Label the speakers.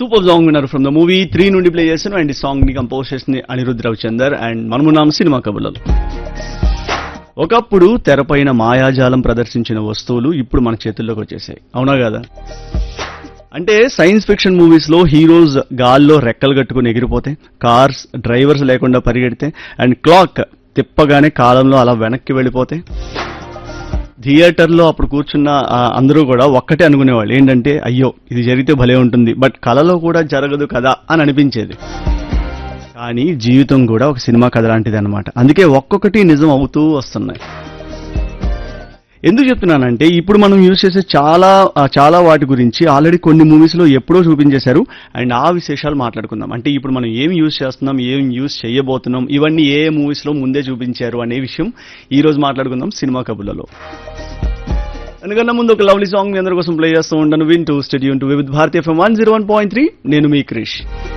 Speaker 1: super song విన్నారు from the movie three నుండి play చేశాను అండ్ ఈ సాంగ్ ని కంపోజ్ చేసింది అనిరుద్ధ్ రవిచందర్ అండ్ మనమున్నాం సినిమా కబుర్లలో ఒకప్పుడు తెరపైన మాయాజాలం ప్రదర్శించిన వస్తువులు ఇప్పుడు మన చేతుల్లోకి వచ్చేసాయి అవునా కదా అంటే సైన్స్ ఫిక్షన్ మూవీస్ లో హీరోస్ గాల్లో రెక్కలు కట్టుకుని ఎగిరిపోతే కార్స్ డ్రైవర్స్ లేకుండా పరిగెడితే అండ్ క్లాక్ తిప్పగానే కాలంలో అలా వెనక్కి వెళ్ళిపోతే థియేటర్లో అప్పుడు కూర్చున్న ఆ, అందరూ కూడా ఒక్కటే అనుకునేవాళ్ళు ఏంటంటే అయ్యో ఇది జరిగితే భలే ఉంటుంది బట్ కళలో కూడా జరగదు కదా అని అనిపించేది కానీ జీవితం కూడా ఒక సినిమా కథ లాంటిది అనమాట అందుకే ఒక్కొక్కటి నిజం అవుతూ వస్తున్నాయి ఎందుకు చెప్తున్నానంటే ఇప్పుడు మనం యూజ్ చేసే చాలా ఆ, చాలా వాటి గురించి ఆల్రెడీ కొన్ని మూవీస్ లో ఎప్పుడో చూపించేశారు అండ్ ఆ విశేషాలు మాట్లాడుకుందాం అంటే ఇప్పుడు మనం ఏం యూజ్ చేస్తున్నాం ఏం యూజ్ చేయబోతున్నాం ఇవన్నీ ఏ మూవీస్ లో ముందే చూపించారు అనే విషయం ఈ రోజు మాట్లాడుకుందాం సినిమా కబుర్లలో ఎందుకన్నా ముందు ఒక లవ్లీ సాంగ్ మీ అందరి కోసం ప్లే చేస్తూ ఉంటాను వింటూ స్టెడ్యూన్ టు విత్ భారతీయ FM one zero one point three నేను మీ క్రిష్